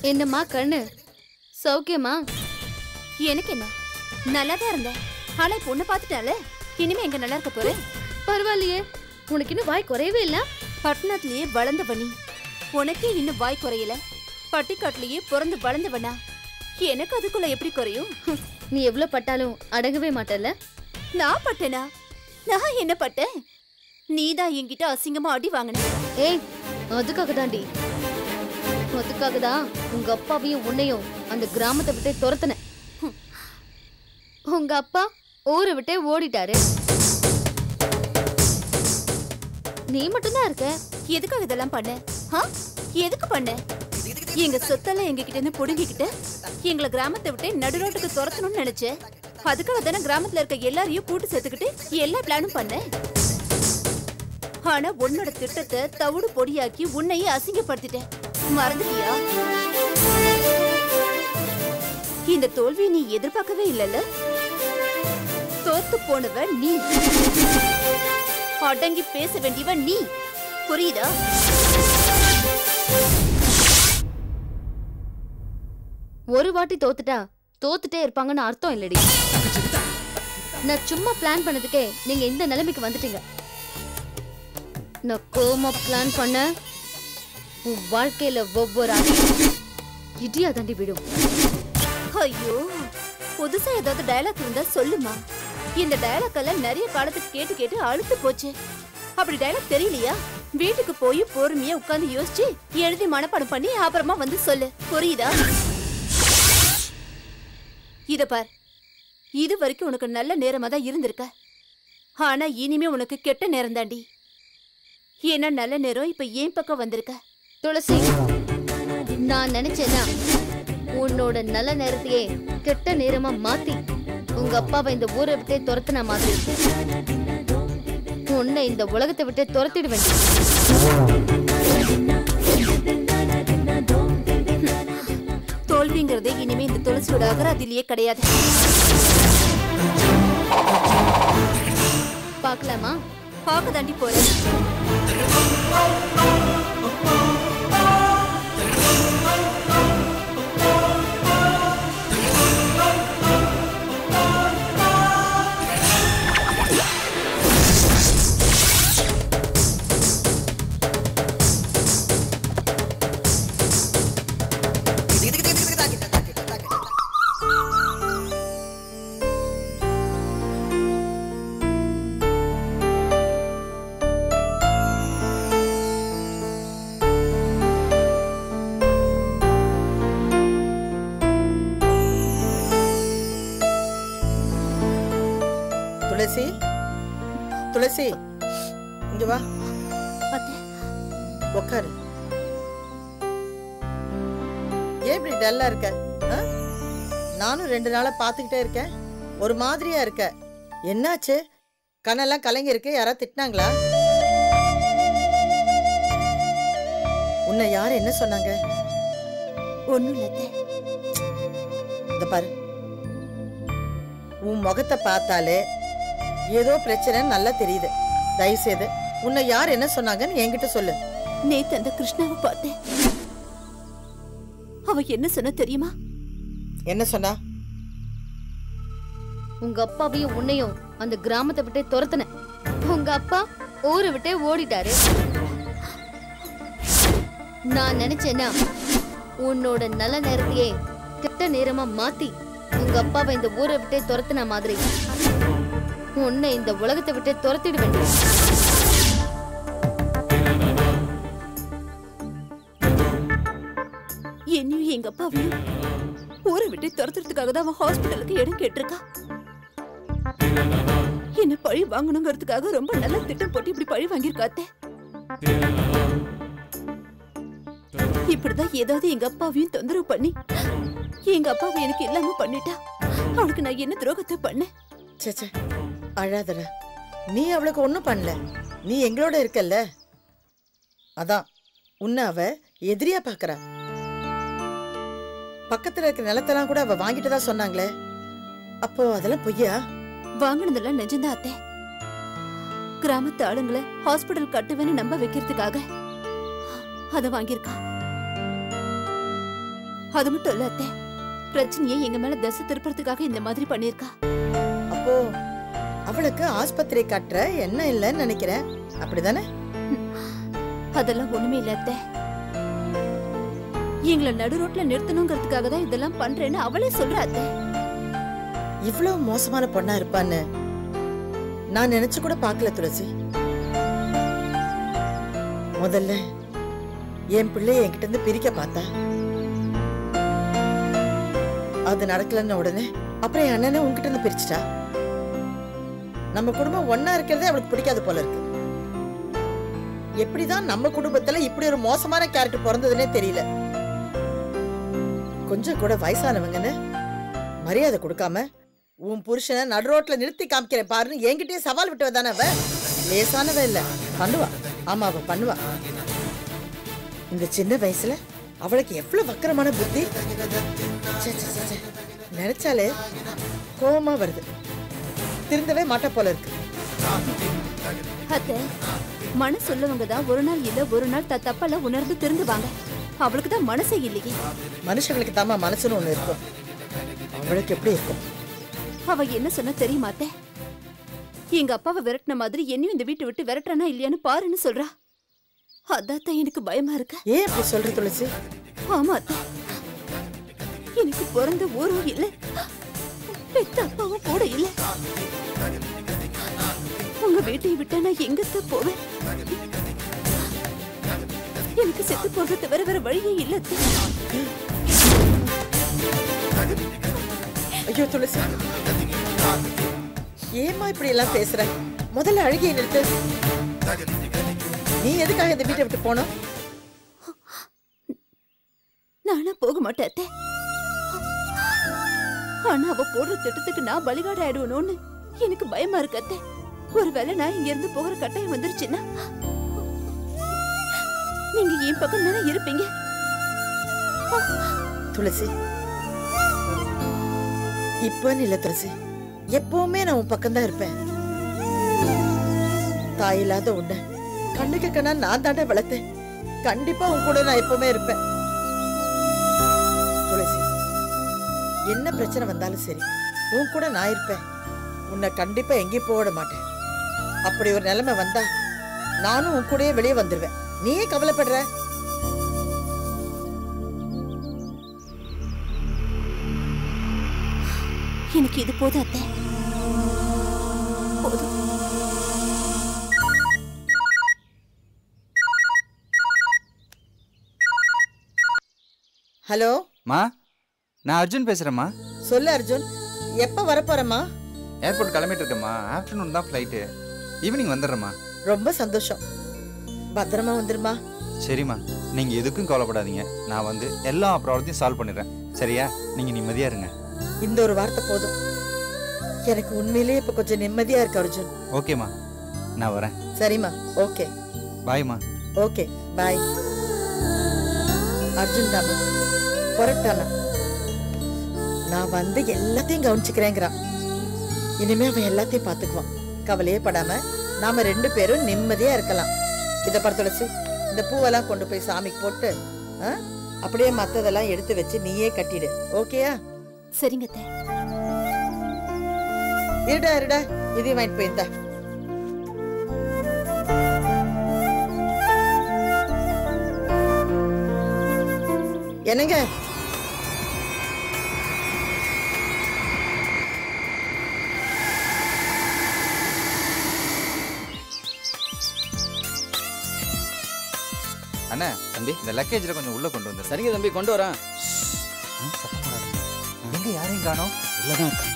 என்னம்மா கண்ணு சௌக்கியமா எனக்கு என்ன நல்லா தான் இருந்தேன் ஆனா இப்ப உன்னை பார்த்துட்டால இனிமே எங்க நல்லா இருக்க போறேன் பரவாயில்லையே உனக்கு இன்னும் வாய் குறையவே இல்ல பட்டணத்திலேயே வளர்ந்தவனி உனக்கே இன்னும் வாய் குறையல பட்டிக்காட்டுலயே பிறந்து வளர்ந்தவனா எனக்கு அதுக்குள்ள எப்படி குறையும் ஹம், நீ எவ்வளவு பட்டாலும் அடங்கவே மாட்டல்ல நான் பட்டேனா நான் என்ன பட்டேன் நீதான் என்கிட்ட அசிங்கமா அடி வாங்கின ஏய் அதுக்காக தாண்டி அதுக்காக தான் உங்க அப்பாவையும் உன்னையும் அந்த கிராமத்தை விட்டே துரத்துனேன் ஹம். உங்க அப்பா ஊரை விட்டே ஓடிட்டாரு நீ மட்டும்தான் இருக்க எதுக்காக இதெல்லாம் பண்ண ஆ? எதுக்கு பண்ண எங்க சொத்தெல்லாம் எங்க கிட்ட இருந்து புடுங்கிக்கிட்டு எங்களை கிராமத்தை விட்டு நடுரோட்டுக்கு துரத்தணும்னு நினைச்சேன் அதுக்காக தானே கிராமத்துல இருக்க எல்லாரையும் கூட்டு சேர்த்துக்கிட்டு எல்லா பிளானும் பண்ணேன் ஆனா உன்னோட திட்டத்தை தவிடு பொடியாக்கி உன்னையே அசிங்கப்படுத்திட்டேன் மறந்துட்டியா இந்த தோல்வியை நீ எதிர்பார்க்கவே இல்லைல்ல தோத்து போனவ நீ அடங்கி பேச வேண்டியவ நீ புரியுதா ஒரு வாட்டி தோத்துட்டா தோத்துட்டே இருப்பாங்கன்னு அர்த்தம் இல்லடி நான் சும்மா பிளான் பண்ணதுக்கே நீங்க இந்த நிலைமைக்கு வந்துட்டீங்க நான் கோமா பிளான் பண்ண உன் வாழ்க்கையில ஒவ்வொரு அடியும் இடியா தாண்டி விடும் ஐயோ புதுசா ஏதாவது டயலாக் இருந்தா சொல்லுமா இந்த டயலாக் எல்லாம் நிறைய காலத்துக்கு கேட்டு கேட்டு அழுத்து போச்சு அப்படி டயலாக் தெரியலையா வீட்டுக்கு போய் பொறுமையா உட்கார்ந்து யோசிச்சு எழுதி மனப்பாடம் பண்ணி அப்புறமா வந்து சொல்லு புரியுதா இத பார் இது வரைக்கும் உனக்கு நல்ல நேரமா தான் இருந்திருக்க ஆனா இனிமே உனக்கு கெட்ட நேரம் தாண்டி ஏன்னா நல்ல நேரம் இப்ப ஏன் பக்கம் வந்திருக்க துளசி நான் நினைச்சேன்னா உன்னோட நல்ல நேரத்தையே கெட்ட நேரமா மாத்தி உங்க அப்பாவை இந்த ஊரை விட்டே துரத்துன மாதிரி உன்னை இந்த உலகத்தை விட்டே துரத்திட வேண்டிய தோல்விங்கிறதே இனிமே இந்த துளசியோட அகராதிலேயே கிடையாது பார்க்கலாமா பார்க்க தாண்டி போறேன் துளசி துளசி இங்க வா அத்தை, உக்காரு ஏன் இப்படி டல்லா இருக்க ஆ? நானும் ரெண்டு நாளா பாத்துக்கிட்டே இருக்கேன் ஒரு மாதிரியா இருக்க என்னாச்சு கண்ணெல்லாம் கலங்கி இருக்கு யாராவது திட்டினாங்களா உன்னை யார் என்ன சொன்னாங்க ஒண்ணும் இல்ல அத்தை. இந்த பாரு உன் முகத்தை பார்த்தாலே ஏதோ பிரச்சனை நல்லா தெரியுது தயவு செய்து உன்னை யார் என்ன சொன்னாங்கன்னு என்கிட்ட சொல்லு நேத்து அந்த கிருஷ்ணாவை பார்த்தேன் அவ என்ன சொன்ன தெரியுமா என்ன சொன்னா உங்க அப்பாவையும் உன்னையும் அந்த கிராமத்தை விட்டே துரத்துனேன் உங்க அப்பா ஊரை விட்டே ஓடிட்டாரு நான் நினைச்சேன்னா உன்னோட நல்ல நேரத்தையே கெட்ட நேரமா மாத்தி உங்க அப்பாவை இந்த ஊரை விட்டே துரத்துன மாதிரி உன்னை இந்த உலகத்தை விட்டே துரத்திட வேண்டியது என்னையும் எங்க அப்பாவையும் ஊரை விட்டு துரத்துறதுக்காக தான் அவன் ஹாஸ்பிட்டலுக்கு இடம் கேட்டிருக்கா என்ன பழி வாங்கணுங்கிறதுக்காக ரொம்ப நல்ல திட்டம் போட்டு இப்படி பழி வாங்கியிருக்காத்தே இப்படிதான் ஏதாவது எங்க அப்பாவையும் தொந்தரவு பண்ணி எங்க அப்பாவை எனக்கு இல்லாம பண்ணிட்டா அவளுக்கு நான் என்ன துரோகத்தை பண்ணேன் ச்சே ச்சே அழாதடா நீ அவளுக்கு ஒன்றும் பண்ணல நீ எங்களோட இருக்கல்ல அதான் உன்னை அவ எதிரியா பார்க்கறா பக்கத்துல இருக்கிற நிலத்தெல்லாம் கூட அவ வாங்கிட்டதா சொன்னாங்களே அப்போ அதெல்லாம் பொய்யா வாங்கினதெல்லாம் நிஜம்தான் அத்தை கிராமத்து ஆளுங்களை ஹாஸ்பிடல் கட்டுவேன்னு நம்ப வைக்கிறதுக்காக அத வாங்கியிருக்கா அது மட்டும் இல்ல அத்தை பிரச்சனையை எங்க மேல தசை திருப்பறதுக்காக இந்த மாதிரி பண்ணிருக்கா அப்போ அவளுக்கு ஆஸ்பத்திரி கட்டுற என்ன இல்லைன்னு நினைக்கிறேன் அப்படிதானே அதெல்லாம் ஒண்ணுமே இல்ல அத்தை எங்களை நடு ரோட்ல நிறுத்தணுங்கிறதுக்காக தான் இதெல்லாம் பண்றேன்னு அவளே சொல்றா அத்தை இவ்வளவு மோசமான பொண்ணா இருப்பான்னு நான் நினைச்சு கூட பார்க்கல துளசி முதல்ல என் பிள்ளைய என்கிட்ட இருந்து பிரிக்க பார்த்தா அது நடக்கலன்னு உடனே அப்புறம் என் அண்ணனை உன்கிட்ட இருந்து பிரிச்சுட்டா நம்ம குடும்பம் ஒண்ணா இருக்கிறதே அவளுக்கு பிடிக்காது போல இருக்கு எப்படிதான் நம்ம குடும்பத்துல இப்படி ஒரு மோசமான கேரக்டர் பிறந்ததுன்னே தெரியல கொஞ்சம் கூட வயசானவங்கன்னு மரியாதை கொடுக்காம உன் புருஷனை நடு ரோட்ல நிறுத்தி காமிக்கிறேன் பாருன்னு என்கிட்டயே சவால் விட்டு தானே அவ லேசானவ இல்ல பண்ணுவா ஆமா அவ பண்ணுவா இந்த சின்ன வயசுல அவளுக்கு எவ்வளவு வக்கரமான புத்தி ச்சே, ச்சே, ச்சே, ச்சே. நினைச்சாலே கோவமா வருது திருந்தவே மாட்டா போல இருக்கு அத்தை மனசு உள்ளவங்க தான் ஒரு நாள் இல்ல ஒரு நாள் த தப்பெல்லாம் உணர்ந்து திருந்துவாங்க அவளுக்கு தான் மனசே இல்லையே மனுஷங்களுக்கு தாமா மனசுன்னு ஒண்ணு இருக்கும் அவளுக்கு எப்படி இருக்கும் அவ என்ன சொன்னா தெரியுமா அத்தை எங்க அப்பாவை விரட்டின மாதிரி என்னையும் இந்த வீட்டை விட்டு விரட்டுறானா இல்லையான்னு பாருன்னு சொல்றா அதான் எனக்கு பயமா இருக்கு ஏன் அப்படி சொல்ற துளசி ஆமா அத்தை எனக்கு பிறந்த ஊரும் இல்ல பெத்த அப்பாவும் கூட இல்ல உங்க வீட்டை விட்டா நான் எங்கத்த போவேன் எனக்கு செத்து போக தவிர வேற வழியே இல்ல அத்தை. ஐயோ துளசி ஏமா இப்படி எல்லாம் பேசுற முதல்ல அழுகிய நிறுத்து நீ எதுக்காக இந்த வீட்டை விட்டு போனோம் நானா போக மாட்டேன் அத்தை. ஆனா அவ போடுற திட்டத்துக்கு நான் பலிகாடு ஆயிடுவனோன்னு எனக்கு பயமா இருக்கு அத்தை ஒருவேளை நான் இங்க இருந்து போகிற கட்டாயம் வந்துருச்சுன்னா நீங்க என் பக்கம் தானே இருப்பீங்க துளசி இப்பன்னு இல்ல துளசி எப்பவுமே நான் உன் பக்கம் தான் இருப்பேன் தாய் இல்லாத உன்னை கண்ணுக்கு கண்ணா நான் தாண்டா வளர்த்தேன் கண்டிப்பா உன் கூட நான் எப்பவுமே இருப்பேன் துளசி என்ன பிரச்சனை வந்தாலும் சரி உன் கூட நான் இருப்பேன் உன்னை கண்டிப்பா எங்கேயும் போக விட மாட்டேன் அப்படி ஒரு நிலைமை வந்தா நானும் உன் கூடயே வெளியே வந்துருவேன் நீயே கவலைப்படுற எனக்கு இது போதும் அத்தை போதும் ஹலோ மா நான் அர்ஜுன் பேசுகிறேம்மா சொல்லு அர்ஜுன் எப்ப வரப்போறம்மா ஏர்போர்ட் கிளம்பிட்டு இருக்கேம்மா ஆஃப்டர்நூன் தான் ஃப்ளைட்டு ஈவினிங் வந்துடுறேம்மா ரொம்ப சந்தோஷம் பத்திரமா வந்துருமா சரிம்மா நீங்கள் எதுக்கும் கவலைப்படாதீங்க நான் வந்து எல்லா ப்ராப்ளத்தையும் சால்வ் பண்ணிடுறேன் சரியா நீங்கள் நிம்மதியாக இருங்க இந்த ஒரு வார்த்தை போதும் எனக்கு உண்மையிலேயே இப்ப கொஞ்சம் நிம்மதியா இருக்கு அர்ஜுன் ஓகேம்மா நான் வரேன் சரிம்மா ஓகே பாய்மா ஓகே பாய் அர்ஜுன் தாமா புரட்டானா நான் வந்து எல்லாத்தையும் கவனிச்சுக்கிறேங்கிறான் இனிமே அவன் எல்லாத்தையும் பார்த்துக்குவான் கவலையே படாம நாம ரெண்டு பேரும் நிம்மதியா இருக்கலாம் இதை படுத்துலச்சு இந்த பூவெல்லாம் கொண்டு போய் சாமிக்கு போட்டு ஆ? அப்படியே மத்ததெல்லாம் எடுத்து வச்சு நீயே கட்டிடு ஓகேயா சரிங்க அத்தை இருடா இருடா இதையும் வாங்கிட்டு போயிருந்தா என்னங்க அண்ணா தம்பி இந்த லக்கேஜில் கொஞ்சம் உள்ளே கொண்டு வந்துருங்க சரிங்க தம்பி கொண்டு வரேன் சத்தம் போடாதீங்க எங்கே யாரையும் காணோம் உள்ளதான் இருக்காங்க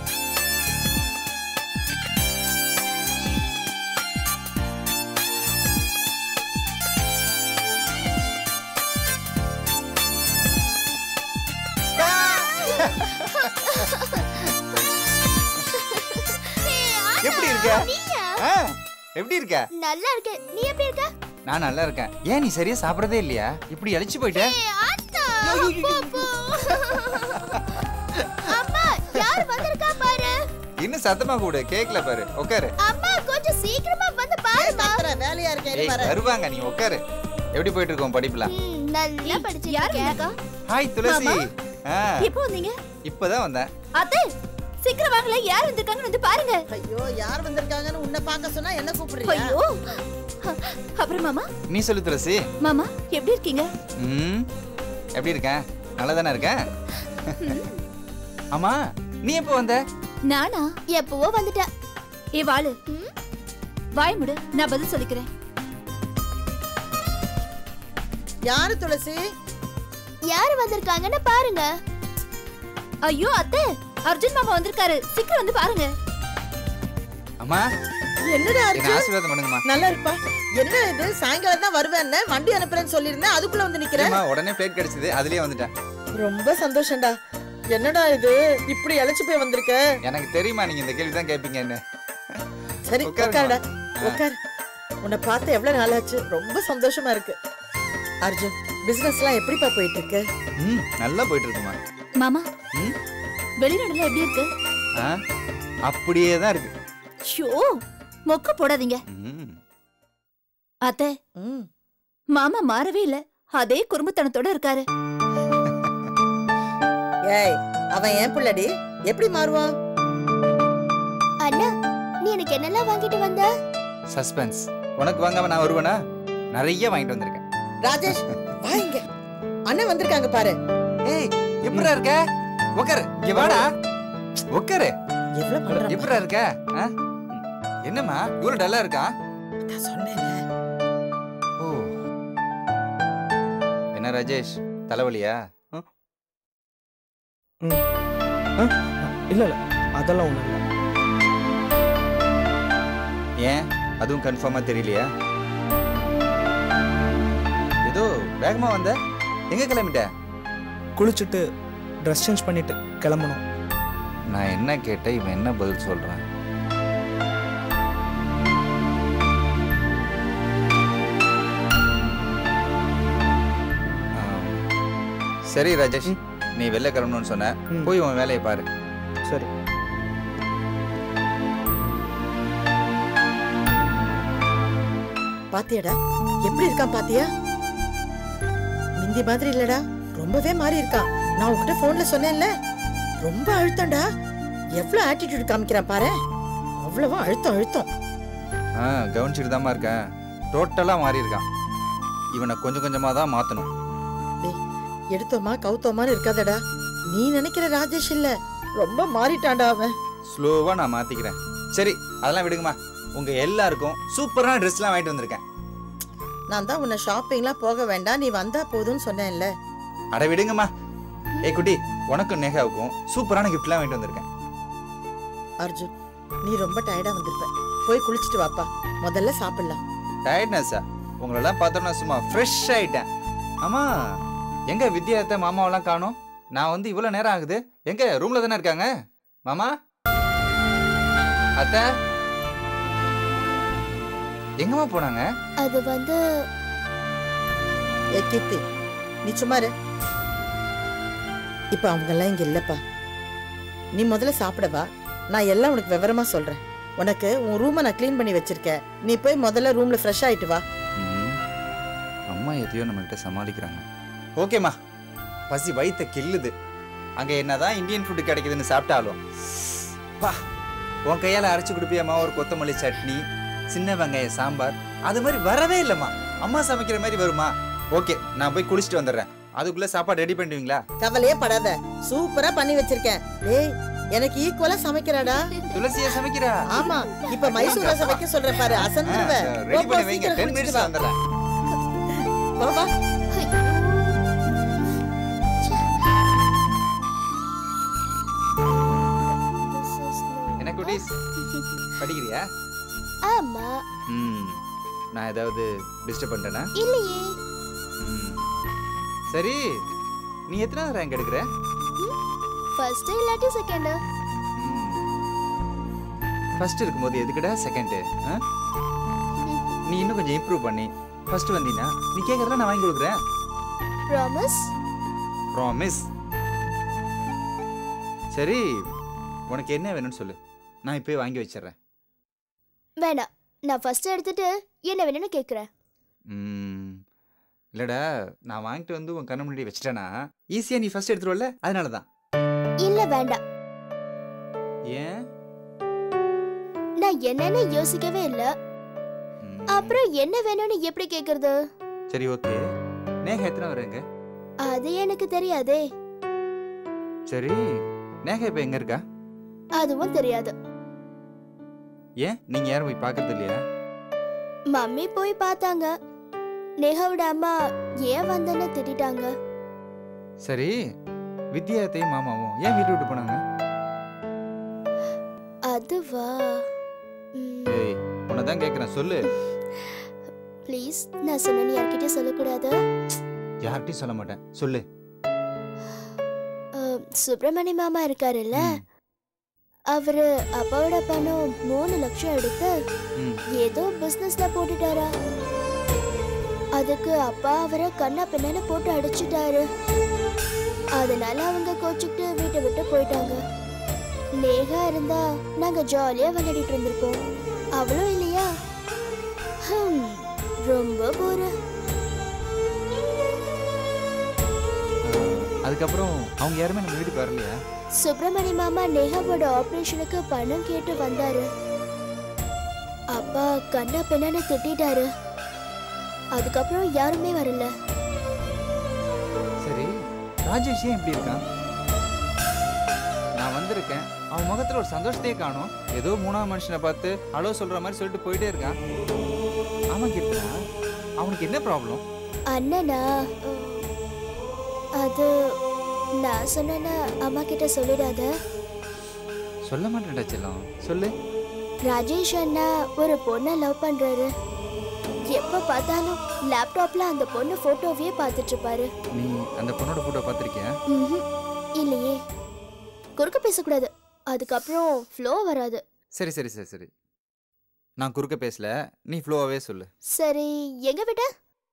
எப்படி இருக்க ஆ, எப்படி இருக்க நல்லா இருக்கு நீ எப்படி இருக்க நான் நல்லா இருக்கேன் ஏன் நீ சரியா சாப்பிடறதே இல்லையா இப்படி அழிச்சு போயிட்ட அம்மா யார் வந்திருக்கா பாரு இன்னும் சத்தமா கூட கேக்கல பாரு உட்காரு அம்மா கொஞ்சம் சீக்கிரமா வந்து ஏன் கத்துற? வேலையா இருக்கேன் இரு ஏய் வரேன். வருவாங்க நீ உட்காரு எப்படி போயிட்டு இருக்கோம் படிப்புலாம் நல்லா படிச்சு யார் வந்திருக்கா ஹாய் துளசி மாமா. ஆ எப்போ வந்தீங்க இப்பதான் வந்தேன் அத்தை சீக்கிரம் வாங்கல யார் வந்திருக்காங்கன்னு வந்து பாருங்க ஐயோ யார் வந்திருக்காங்கன்னு உன்னை பார்க்க சொன்னா என்ன கூப்பிடுறியா ஐயோ அ- அப்புறம் மாமா நீ சொல்லு துளசி மாமா எப்படி இருக்கீங்க ம் எப்படி இருக்கேன் நல்லா தானே இருக்கேன் ஆமா நீ எப்போ வந்த நானா எப்பவோ வந்துட்டேன் ஏ வாளு வாய் முடு நான் பதில் சொல்லிக்கிறேன் யாரு துளசி யார் வந்திருக்காங்கன்னு பாருங்க ஐயோ அத்தை அர்ஜுன் மாமா வந்திருக்காரு சீக்கிரம் வந்து பாருங்க அம்மா என்னடா என்ன அர்ஜுன் ஆசீர்வாதம் பண்ணுங்கம்மா நல்லா இருப்பா என்ன இது சாயங்காலம் தான் வருவேன்னு வண்டி அனுப்புறேன்னு சொல்லியிருந்தேன் அதுக்குள்ள வந்து நிக்கிற அம்மா உடனே பிளேட் கிடைச்சது அதுலயே வந்துட்டேன் ரொம்ப சந்தோஷம்டா என்னடா இது இப்படி அழைச்சு போய் வந்திருக்க எனக்கு தெரியுமா நீங்க இந்த கேள்வி தான் கேட்பீங்கன்னு சரி உட்காருமா. உட்காருடா உட்கார் உன்னை பார்த்து எவ்வளவு நாளாச்சு ரொம்ப சந்தோஷமா இருக்கு அர்ஜுன் பிசினஸ் எல்லாம் எப்படிப்பா போயிட்டு இருக்கு ம் நல்லா போயிட்டு இருக்குமா மாமா ம் வெளிநாடுல எப்படி இருக்கு ஆ அப்படியே தான் இருக்கு ஷோ மொக்க போடாதீங்க ம் அத்தை ம் மாமா மாறவே இல்ல அதே குறும்புத்தனத்தோட இருக்காரு ஏய் அவன் ஏன் பிள்ளடி எப்படி மாறுவான் அண்ணா நீ எனக்கு என்னெல்லாம் வாங்கிட்டு வந்த சஸ்பென்ஸ் உனக்கு வாங்காம நான் வருவேனா நிறைய வாங்கிட்டு வந்திருக்கேன் ராஜேஷ் வா இங்க அண்ணன் வந்திருக்காங்க பாரு ஏய் எப்படிடா இருக்க உட்காரு இங்க வாடா உட்காரு எவ்வளவு பண்றான் எப்படிடா இருக்க ஆ? என்னம்மா இவ்வளவு டல்லா இருக்கா நான் சொன்னேன்ல ஓ என்ன ராஜேஷ் தலைவலியா ம்? இல்லை இல்லை அதெல்லாம் ஒன்றும் இல்லை ஏன் அதுவும் கன்ஃபார்மா தெரியலையா ஏதோ வேகமா வந்த எங்க கிளம்பிட்ட குளிச்சுட்டு ட்ரெஸ் சேஞ்ச் பண்ணிட்டு கிளம்பணும் நான் என்ன கேட்டேன் இவன் என்ன பதில் சொல்றான் ஆ. சரி ராஜேஷ் நீ வெளில கிளம்பணும்னு சொன்ன ம். போய் உன் வேலையை பாரு சரி பாத்தியாடா எப்படி இருக்கான் பாத்தியா மிந்தி மாதிரி இல்லடா ரொம்பவே மாறி இருக்கான் நான் உன்கிட்ட போன்ல சொன்னேன்ல ரொம்ப அழுத்தம்டா எவ்வளவு ஆட்டிடியூட் காமிக்கிறான் பாரு அவ்வளவா அழுத்தம் அழுத்தம் ஆ கவனிச்சுட்டு தாம்மா இருக்கேன் டோட்டலாக மாறி இருக்கான் இவனை கொஞ்சம் கொஞ்சமாக தான் மாற்றணும் எடுத்தோமா கவுத்தோமான்னு இருக்காதடா நீ நினைக்கிற ராஜேஷ் இல்ல ரொம்ப மாறிட்டான்டா அவன் ஸ்லோவாக நான் மாற்றிக்கிறேன் சரி அதெல்லாம் விடுங்கம்மா உங்கள் எல்லாருக்கும் சூப்பரான ட்ரெஸ்லாம் வாங்கிட்டு வந்திருக்கேன் நான் தான் உன்னை ஷாப்பிங்லாம் போக வேண்டாம் நீ வந்தா போதும்னு சொன்னேன்ல அட விடுங்கம்மா ஏய் குட்டி உனக்கும் நேகாவுக்கும் சூப்பரான கிஃப்ட்லாம் வாங்கிட்டு வந்திருக்கேன் அர்ஜுன் நீ ரொம்ப டயர்டா வந்திருப்ப போய் குளிச்சிட்டு வாப்பா முதல்ல சாப்பிடலாம் டயர்ட்னஸா உங்களெல்லாம் பார்த்தோன்னா சும்மா ஃப்ரெஷ் ஆயிட்டேன் ஆமா எங்க வித்யாத்த மாமாவெல்லாம் காணோம் நான் வந்து இவ்வளோ நேரம் ஆகுது எங்க ரூம்ல தானே இருக்காங்க மாமா அத்தை எங்கம்மா போனாங்க அது வந்து ஏ கீர்த்தி நீ சும்மா இரு இப்ப அவங்க எல்லாம் இங்க இல்லப்பா நீ முதல்ல சாப்பிட வா நான் எல்லாம் உனக்கு விவரமா சொல்றேன் உனக்கு உன் ரூமை நான் க்ளீன் பண்ணி வச்சிருக்கேன் நீ போய் முதல்ல ரூம்ல ஃப்ரெஷ் ஆயிட்டு வா ம். அம்மா எதையோ நம்மகிட்ட சமாளிக்கிறாங்க ஓகேம்மா பசி வயித்த கில்லுது அங்க என்னதான் இந்தியன் ஃபுட் கிடைக்குதுன்னு சாப்பிட்டாலும் பா உன் கையால அரைச்சு கொடுப்பியம்மா ஒரு கொத்தமல்லி சட்னி சின்ன வெங்காய சாம்பார் அது மாதிரி வரவே இல்லைம்மா அம்மா சமைக்கிற மாதிரி வருமா ஓகே நான் போய் குளிச்சுட்டு வந்துடுறேன் அதுக்குள்ள சாப்பாடு ரெடி பண்ணுவீங்களா கவலையே படாத சூப்பரா பண்ணி வச்சிருக்கேன் டேய் எனக்கு ஈக்குவலா சமைக்கிறாடா துளசியா சமைக்கிறா ஆமா இப்ப மைசூர் ரசம் வைக்க சொல்ற பாரு அசந்துருவ ரெடி போ, போ, பண்ணி வைங்க சீக்கிரம் டென் குளிச்சிட்டு மினிட்ஸ் வா. வந்துடுறேன் வா, வா. என்ன குட்டீஸ் படிக்கிறியா ஆமா ம் நான் ஏதாவது டிஸ்டர்ப் பண்ணிட்டேனா இல்லையே ம். சரி நீ எத்தனாவது ரேங்க் எடுக்கிற ஃபர்ஸ்ட் இல்லாட்டி செகண்ட் ஃபர்ஸ்ட் இருக்கும்போது எதுக்குடா செகண்ட் நீ இன்னும் கொஞ்சம் இம்ப்ரூவ் பண்ணி ஃபர்ஸ்ட் வந்தீங்கன்னா நீ கேட்கறதெல்லாம் நான் வாங்கி கொடுக்குறேன் ப்ராமிஸ் ப்ராமிஸ் சரி உனக்கு என்ன வேணும்னு சொல்லு நான் இப்போயே வாங்கி வச்சிடுறேன் வேணாம் நான் ஃபர்ஸ்ட் எடுத்துட்டு என்ன வேணும்னு கேக்குறேன் ம், இல்லடா நான் வாங்கிட்டு வந்து உன் கண்ணு முன்னாடி வச்சிட்டேனா ஈஸியா நீ ஃபர்ஸ்ட் எடுத்துருவல அதனால தான் இல்ல வேண்டாம் ஏன் நான் என்னன்னு யோசிக்கவே இல்ல ம், அப்புறம் என்ன வேணும்னு எப்படி கேக்குறது சரி ஓகே நேகா எத்தனை வரேங்க அது எனக்கு தெரியாதே சரி நேகா இப்ப எங்க இருக்கா அதுவும் தெரியாது ஏன் நீங்க யாரும் போய் பார்க்கறது இல்லையா மம்மி போய் பார்த்தாங்க நேகாவோட அம்மா ஏன் வந்தேன்னு திட்டாங்க சரி வித்யாத்தையும் மாமாவும் ஏன் வீட்டு விட்டு போனாங்க அதுவா ஏய் உன்னை தான் கேட்குறேன் சொல்லு ப்ளீஸ் நான் சொன்னேன்னு யார்கிட்டயும் சொல்லக்கூடாது யார்கிட்டயும் சொல்ல மாட்டேன் சொல்லு அஹ், சுப்பிரமணி மாமா இருக்காருல்ல ம், அவரு அப்பாவோட பணம் மூணு லட்சம் எடுத்து ம். ஏதோ பிசினஸ்ல போட்டுட்டாரா அதுக்கு அப்பா அவரை கண்ணா பின்னான்னு போட்டு அடிச்சிட்டாரு அதனால அவங்க கோச்சுக்கிட்டு வீட்டை விட்டு போயிட்டாங்க நேகா இருந்தா நாங்க ஜாலியா விளையாடிட்டு இருந்திருப்போம் அவளும் இல்லையா ஹம், ரொம்ப போற அஹ், அதுக்கப்புறம் அவங்க யாருமே நம்ம வீட்டுக்கு வரலையா சுப்பிரமணி மாமா நேகாவோட ஆபரேஷனுக்கு பணம் கேட்டு வந்தாரு அப்பா கண்ணா பின்னான்னு திட்டாரு அதுக்கப்புறம் யாருமே வரல சரி ராஜேஷ் ஏன் இப்படி இருக்கான் நான் வந்திருக்கேன் அவன் முகத்துல ஒரு சந்தோஷத்தையே காணும் ஏதோ மூணாவது மனுஷனை பார்த்து ஹலோ சொல்ற மாதிரி சொல்லிட்டு போயிட்டே இருக்கான் அவன் கிட்ட அவனுக்கு என்ன ப்ராப்ளம் அண்ணனா அது நான் சொன்னேன்னா அம்மா கிட்ட சொல்லிடாத சொல்ல மாட்டேன்டா செல்லம் சொல்லு ராஜேஷ் அண்ணா ஒரு பொண்ணை லவ் பண்றாரு எப்ப பார்த்தாலும் லேப்டாப்ல அந்த பொண்ணு போட்டோவையே பார்த்துட்டு இருப்பாரு நீ அந்த பொண்ணோட போட்டோ பார்த்திருக்கியா ம்ஹும். இல்லையே குறுக்க பேசக்கூடாது அதுக்கப்புறம் ஃப்ளோ வராது சரி சரி சரி சரி நான் குறுக்க பேசல நீ ஃப்ளோவாகவே சொல்லு சரி எங்க விட்ட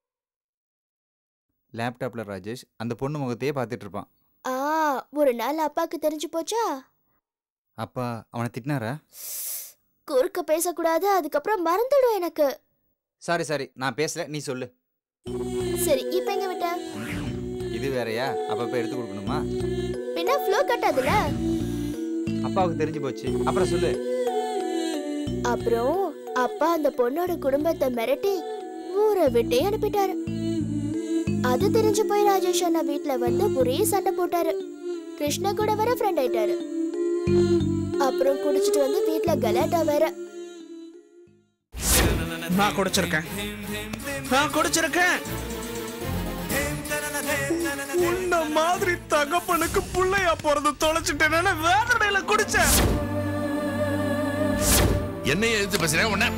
லேப்டாப்ல ராஜேஷ் அந்த பொண்ணு முகத்தையே பார்த்துட்டு இருப்பான் ஆ ஒரு நாள் அப்பாக்கு தெரிஞ்சு போச்சா அப்பா அவனை திட்டினாரா குறுக்க பேசக்கூடாது அதுக்கப்புறம் மறந்துடும் எனக்கு சாரி சாரி நான் பேசல நீ சொல்லு சரி இப்ப எங்க விட்ட இது வேறயா அப்பப்போ எடுத்து கொடுக்கணுமா பின்ன ஃப்ளோ கட்டாதுல அப்பாவுக்கு தெரிஞ்சு போச்சு அப்புறம் சொல்லு அப்புறம் அப்பா அந்த பொண்ணோட குடும்பத்தை மிரட்டி ஊரை விட்டே அனுப்பிட்டாரு அது தெரிஞ்சு போய் ராஜேஷ் அண்ணா வீட்ல வந்து ஒரே சண்டை போட்டாரு கிருஷ்ணா கூட வர ஃப்ரெண்ட் ஆயிட்டாரு அப்புறம் குடிச்சிட்டு வந்து வீட்ல கலாட்டா வேற நான் குடிச்சிருக்கேன் நான் குடிச்சிருக்கேன் உன்ன மாதிரி தகப்பனுக்கு புள்ளையா போறது தொலைச்சிட்டேன்னு வேதனையில குடிச்சேன் என்னைய எதிர்த்து பேசுறேன் உன்ன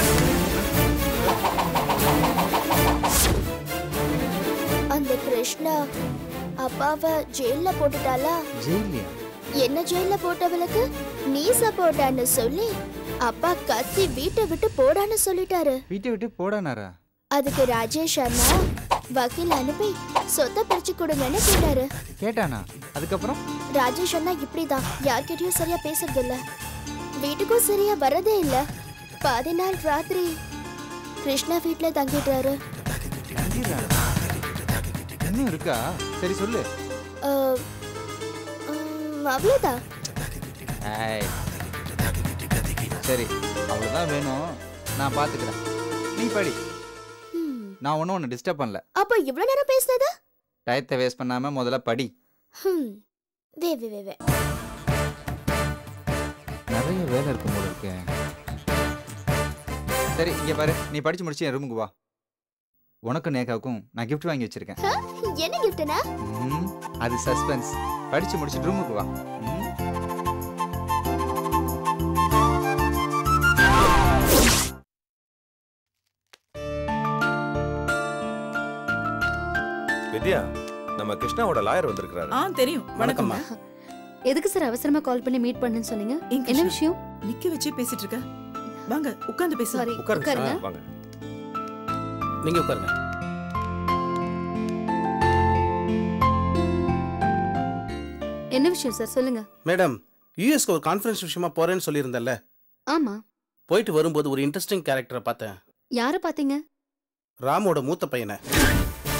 அந்த கிருஷ்ணா அப்பாவை ஜெயில்ல போட்டுட்டாளா ஜெயிலியா என்ன ஜெயில்ல போட்டவளுக்கு நீ சப்போர்ட்டான்னு சொல்லி அப்பா கத்தி வீட்டை விட்டு போடான்னு சொல்லிட்டாரு வீட்டை விட்டு போடானாரா அதுக்கு ராஜேஷ் அண்ணா வக்கீல் அனுப்பி சொத்தை பிரிச்சு கொடுங்கன்னு கேட்டாரு கேட்டானா அதுக்கப்புறம் ராஜேஷ் அண்ணா இப்படிதான் யார்கிட்டயும் சரியா பேசுறது இல்ல வீட்டுக்கும் சரியா வரதே இல்ல பாதி நாள் ராத்திரி கிருஷ்ணா வீட்ல தங்கிட்டாரு தங்கிடுறாரா? இன்னும் இருக்கா சரி சொல்லு அஹ், உம், அவ்வளவுதான் ஏய். சரி அவ்வளோதான் வேணும் நான் பார்த்துக்கிறேன் நீ படி ஹம். நான் ஒன்றும் ஒன்று டிஸ்டர்ப் பண்ணல அப்போ இவ்வளவு நேரம் பேசுனது டயத்தை வேஸ்ட் பண்ணாமல் முதல்ல படி ஹம். வே வே வே வே நிறைய வேலை இருக்கும் போல இருக்கு சரி இங்கே பாரு நீ படிச்சு முடிச்சு என் ரூமுக்கு வா உனக்கும் நேகாவுக்கும் நான் gift வாங்கி வச்சிருக்கேன் என்ன கிஃப்ட்னா ம், அது சஸ்பென்ஸ் படிச்சு முடிச்சுட்டு ரூமுக்கு வா ம். வித்யா நம்ம கிருஷ்ணாவோட லாயர் வந்திருக்கிறாரு ஆ தெரியும் வணக்கம்மா எதுக்கு சார் அவசரமா கால் பண்ணி மீட் பண்ணுன்னு சொன்னீங்க ஏன் என்ன கிருஷ்ணா, விஷயம் நிக்க வச்சே பேசிட்டு இருக்க வாங்க உட்கார்ந்து பேசலாம் சாரி உட்காருங்க உட்காருங்க ஆ, வாங்க நீங்க உட்காருங்க என்ன விஷயம் சார் சொல்லுங்க மேடம் யூஎஸ்க்கு ஒரு கான்ஃபரன்ஸ் விஷயமா போறேன்னு சொல்லியிருந்தேன்ல ஆமா போயிட்டு வரும்போது ஒரு இன்ட்ரெஸ்டிங் கேரக்டரை பார்த்தேன் யார பாத்தீங்க ராமோட மூத்த பையனை